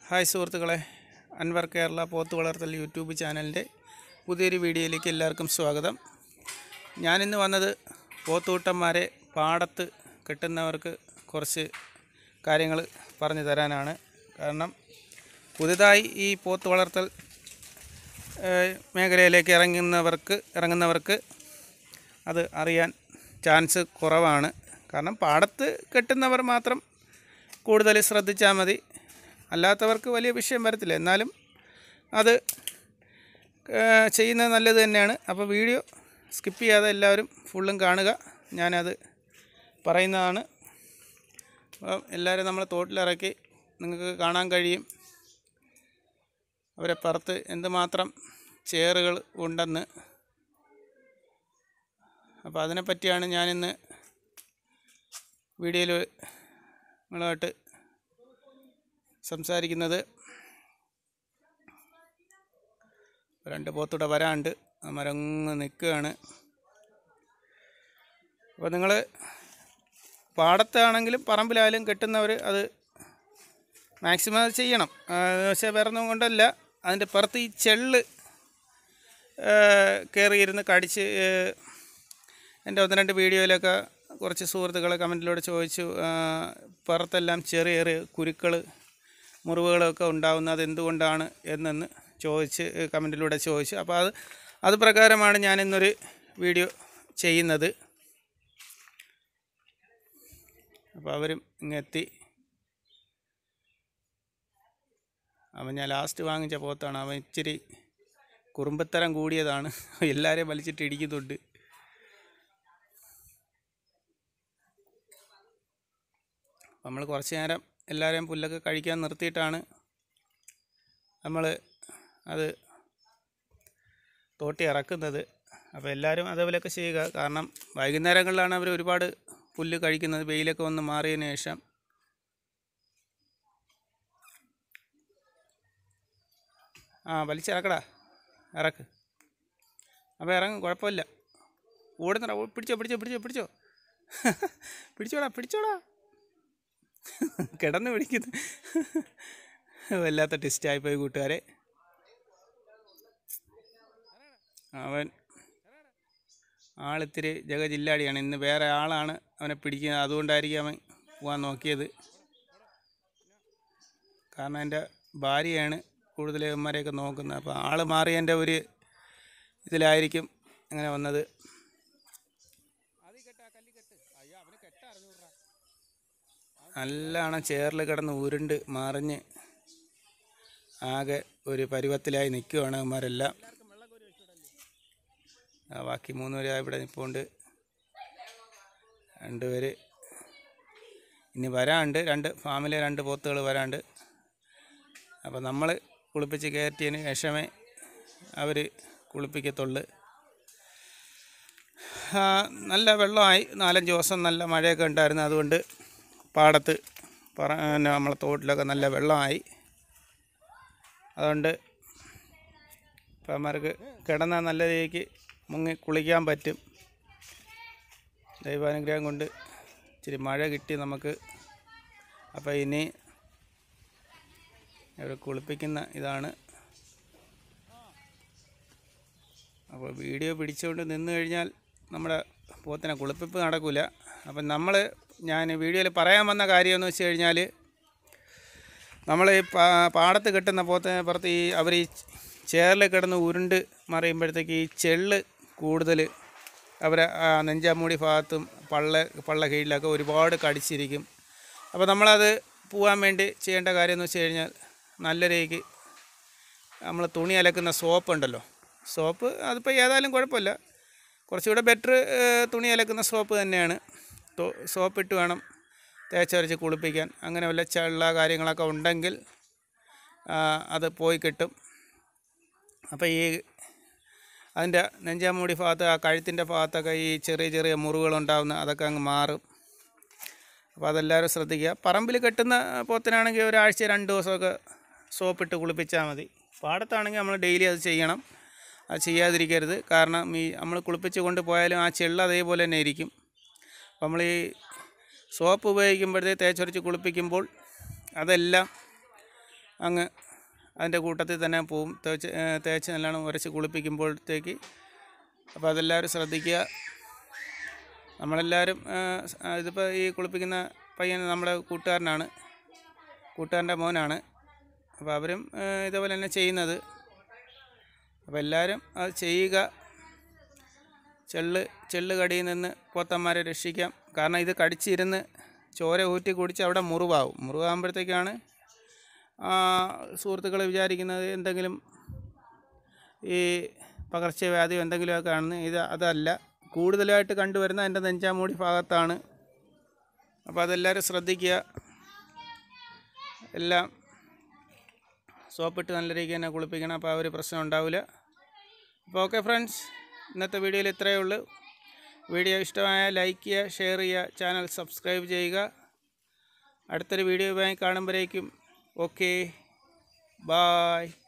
hi സുഹൃത്തുക്കളെ അൻവർ കേരള പോത്ത് വളർത്തൽ യൂട്യൂബ് ചാനലിൻ്റെ പുതിയൊരു വീഡിയോയിലേക്ക് എല്ലാവർക്കും സ്വാഗതം ഞാനിന്ന് വന്നത് പോത്തൂട്ടന്മാരെ പാടത്ത് കെട്ടുന്നവർക്ക് കുറച്ച് കാര്യങ്ങൾ പറഞ്ഞു തരാനാണ് കാരണം പുതുതായി ഈ പോത്ത് വളർത്തൽ ഏഹ്, മേഖലയിലേക്ക് ഇറങ്ങുന്നവർക്ക് ഇറങ്ങുന്നവർക്ക് അത് അറിയാൻ ചാൻസ് കുറവാണ് കാരണം പാടത്ത് കെട്ടുന്നവർ മാത്രം കൂടുതൽ ശ്രദ്ധിച്ചാൽ മതി അല്ലാത്തവർക്ക് വലിയ വിഷയം വരത്തില്ല എന്നാലും അത് ഏഹ്, ചെയ്യുന്നത് നല്ലത് തന്നെയാണ് അപ്പോൾ വീഡിയോ സ്കിപ്പ് ചെയ്യാതെ എല്ലാവരും ഫുള്ളും കാണുക ഞാനത് പറയുന്നതാണ് അപ്പം എല്ലാവരും നമ്മൾ തോട്ടിലിറക്കി നിങ്ങൾക്ക് കാണാൻ കഴിയും അവരെ പുറത്ത് എന്തുമാത്രം ചെയറുകൾ ഉണ്ടെന്ന് അപ്പോൾ അതിനെപ്പറ്റിയാണ് ഞാനിന്ന് വീഡിയോയിൽ നിങ്ങളുമായിട്ട് സംസാരിക്കുന്നത് രണ്ട് പോത്തൂടെ വരാണ്ട് ആ മരങ്ങ് നിൽക്കുകയാണ് അപ്പോൾ നിങ്ങൾ പാടത്താണെങ്കിലും പറമ്പിലായാലും കെട്ടുന്നവർ അത് മാക്സിമം അത് ചെയ്യണം ആ, പക്ഷേ വേറെ ഒന്നും കൊണ്ടല്ല അതിൻ്റെ പുറത്ത് ഈ ചെള്ള് കയറിയിരുന്ന് കടിച്ച് ഏഹ്, എൻ്റെ ഒന്ന് രണ്ട് വീഡിയോയിലൊക്കെ കുറച്ച് സുഹൃത്തുക്കൾ കമൻറ്റിലൂടെ ചോദിച്ചു ആ, പുറത്തെല്ലാം ചെറിയ ചെറിയ കുരുക്കൾ മുറിവുകളൊക്കെ ഉണ്ടാവുന്നത് എന്തുകൊണ്ടാണ് എന്നെന്ന് ചോദിച്ച് കമൻറ്റിലൂടെ ചോദിച്ചു അപ്പോൾ അത് അത് പ്രകാരമാണ് ഞാൻ ഇന്നൊരു വീഡിയോ ചെയ്യുന്നത് അപ്പോൾ അവരും ഇങ്ങെത്തി അവൻ ഞാൻ ലാസ്റ്റ് വാങ്ങിച്ച പോത്താണ് അവൻ ഇച്ചിരി കുറുമ്പത്തരം കൂടിയതാണ് എല്ലാവരെയും വലിച്ചിട്ട് ഇടിക്കുന്നുണ്ട് നമ്മൾ കുറച്ച് നേരം എല്ലാവരെയും പുല്ലൊക്കെ കഴിക്കാൻ നിർത്തിയിട്ടാണ് നമ്മൾ അത് തോട്ടി ഇറക്കുന്നത് അപ്പോൾ എല്ലാവരും അതേപോലെയൊക്കെ ചെയ്യുക കാരണം വൈകുന്നേരങ്ങളിലാണ് അവർ ഒരുപാട് പുല്ല് കഴിക്കുന്നത് വെയിലൊക്കെ ഒന്ന് മാറിയതിന് ശേഷം ആ വലിച്ചിറക്കടാ ഇറക്ക് അപ്പോൾ ഇറങ്ങും കുഴപ്പമില്ല ഓടുന്നടാ ഓ- പിടിച്ചോ പിടിച്ചോ പിടിച്ചോ പിടിച്ചോ പിടിച്ചോടാ പിടിച്ചോടാ കിടന്ന് പിടിക്കുന്നു വല്ലാത്ത ടെസ്റ്റായിപ്പോയി കൂട്ടുകാരെ അവൻ ആളിത്തിരി ജഗജില്ലാടിയാണ് ഇന്ന് വേറെ ആളാണ് അവനെ പിടിക്കുന്നത് അതുകൊണ്ടായിരിക്കും അവൻ പോകാൻ നോക്കിയത് കാരണം എൻ്റെ ഭാര്യയാണ് കൂടുതൽ ഇവന്മാരെയൊക്കെ നോക്കുന്നത് അപ്പോൾ ആൾ മാറിയതിൻ്റെ ഒരു ഇതിലായിരിക്കും അങ്ങനെ വന്നത് നല്ലോണം ചേറിൽ കിടന്ന് ഉരുണ്ട് മറിഞ്ഞ് ആകെ ഒരു പരുവത്തിലായി നിൽക്കുവാണ് ഇവന്മാരെല്ലാം ആ, ബാക്കി മൂന്ന് പേര് ഇവിടെ നിൽപ്പുണ്ട് രണ്ടുപേര് ഇനി വരാണ്ട് രണ്ട് ഫാമിലെ രണ്ട് പോത്തുകൾ വരാണ്ട് അപ്പോൾ നമ്മൾ കുളിപ്പിച്ച് കയറ്റിയതിന് ശേഷമേ അവർ കുളിപ്പിക്കത്തുള്ളു ആ, നല്ല വെള്ളമായി നാലഞ്ച് ദിവസം നല്ല മഴയൊക്കെ ഉണ്ടായിരുന്നു അതുകൊണ്ട് പാടത്ത് പറ പിന്നെ നമ്മളെ തോട്ടിലൊക്കെ നല്ല വെള്ളമായി അതുകൊണ്ട് ഇപ്പം അമ്മമാർക്ക് കിടന്നാൽ നല്ല രീതിക്ക് മുങ്ങി കുളിക്കാൻ പറ്റും ദൈവാനുഗ്രഹം കൊണ്ട് ഇച്ചിരി മഴ കിട്ടി നമുക്ക് അപ്പോൾ ഇനി അവർ കുളിപ്പിക്കുന്ന ഇതാണ് അപ്പോൾ വീഡിയോ പിടിച്ചുകൊണ്ട് നിന്ന് കഴിഞ്ഞാൽ നമ്മുടെ പോത്തിനെ കുളിപ്പിപ്പ് നടക്കില്ല അപ്പം നമ്മൾ ഞാൻ വീഡിയോയിൽ പറയാൻ വന്ന കാര്യം എന്ന് വെച്ച് കഴിഞ്ഞാൽ നമ്മൾ ഈ പാ- പാടത്ത് കെട്ടുന്ന പോത്തിനെ പുറത്ത് ഈ അവർ ഈ ചേറിൽ കിടന്ന് ഉരുണ്ട് മറിയുമ്പോഴത്തേക്ക് ഈ ചെള്ള് കൂടുതൽ അവരെ ആ നെഞ്ചാമൂടി ഭാഗത്തും പള്ള പള്ള കീഴിലൊക്കെ ഒരുപാട് കടിച്ചിരിക്കും അപ്പോൾ നമ്മളത് പോകാൻ വേണ്ടി ചെയ്യേണ്ട കാര്യം എന്ന് വെച്ച് കഴിഞ്ഞാൽ നല്ല രീതിക്ക് നമ്മൾ തുണി അലക്കുന്ന സോപ്പ് ഉണ്ടല്ലോ സോപ്പ് അതിപ്പോൾ ഏതായാലും കുഴപ്പമില്ല കുറച്ചുകൂടെ ബെറ്റർ തുണി അലക്കുന്ന സോപ്പ് തന്നെയാണ് തോ- സോപ്പിട്ട് വേണം തേച്ചരച്ച് കുളിപ്പിക്കാൻ അങ്ങനെ വല്ല ചെള്ള കാര്യങ്ങളൊക്കെ ഉണ്ടെങ്കിൽ ആ, അത് പോയി കിട്ടും അപ്പോൾ ഈ അതിൻ്റെ നെഞ്ചാമൂടി ഭാഗത്ത് ആ കഴുത്തിൻ്റെ ഭാഗത്തൊക്കെ ഈ ചെറിയ ചെറിയ മുറിവുകളുണ്ടാകുന്ന അതൊക്കെ അങ്ങ് മാറും അപ്പോൾ അതെല്ലാവരും ശ്രദ്ധിക്കുക പറമ്പിൽ കെട്ടുന്ന പോത്തിനാണെങ്കിൽ ഒരാഴ്ച രണ്ട് ദിവസമൊക്കെ സോപ്പിട്ട് കുളിപ്പിച്ചാൽ മതി പാടത്താണെങ്കിൽ നമ്മൾ ഡെയിലി അത് ചെയ്യണം അത് ചെയ്യാതിരിക്കരുത് കാരണം ഈ നമ്മൾ കുളിപ്പിച്ച് കൊണ്ട് പോയാലും ആ ചെള്ള അതേപോലെ തന്നെ ഇരിക്കും അപ്പോൾ നമ്മൾ ഈ സോപ്പ് ഉപയോഗിക്കുമ്പോഴത്തേ തേച്ചൊരച്ച് കുളിപ്പിക്കുമ്പോൾ അതെല്ലാം അങ്ങ് അതിൻ്റെ കൂട്ടത്തിൽ തന്നെ പോവും തേച്ച് ഏ, തേച്ച് നല്ലോണം ഉരച്ച് കുളിപ്പിക്കുമ്പോഴത്തേക്ക് അപ്പോൾ അതെല്ലാവരും ശ്രദ്ധിക്കുക നമ്മളെല്ലാവരും ഏ, സ്- ആ, ഇതിപ്പോൾ ഈ കുളിപ്പിക്കുന്ന പയ്യൻ നമ്മുടെ കൂട്ടുകാരനാണ് കൂട്ടുകാരൻ്റെ മോനാണ് അപ്പോൾ അവരും ഏ, ഇതേപോലെ തന്നെ ചെയ്യുന്നത് അപ്പോൾ എല്ലാവരും അത് ചെയ്യുക ചെള്ള് ചെള്ള് കടിയിൽ നിന്ന് പോത്തന്മാരെ രക്ഷിക്കാം കാരണം ഇത് കടിച്ചിരുന്ന് ചോര ഊറ്റി കുടിച്ച് അവിടെ മുറിവാകും മുറിവാകുമ്പോഴത്തേക്കാണ് സുഹൃത്തുക്കൾ വിചാരിക്കുന്നത് എന്തെങ്കിലും ഈ പകർച്ചവ്യാധിയോ എന്തെങ്കിലുമൊക്കെ ആണെന്ന് ഇത് അതല്ല കൂടുതലായിട്ട് കണ്ടുവരുന്ന എൻ്റെ നെഞ്ചാമൂടി ഭാഗത്താണ് അപ്പോൾ അതെല്ലാവരും ശ്രദ്ധിക്കുക എല്ലാം സോപ്പിട്ട് നല്ല രീതിക്ക് തന്നെ കുളിപ്പിക്കണം അപ്പോൾ ആ ഒരു പ്രശ്നം ഉണ്ടാവില്ല അപ്പോൾ ഓക്കെ ഫ്രണ്ട്സ് ഇന്നത്തെ വീഡിയോയിൽ ഇത്രയേ ഉള്ളൂ വീഡിയോ ഇഷ്ടമായ ലൈക്ക് ചെയ്യുക ഷെയർ ചെയ്യുക ചാനൽ സബ്സ്ക്രൈബ് ചെയ്യുക അടുത്തൊരു വീഡിയോയുമായി കാണുമ്പോഴേക്കും ഓക്കെ ബായ്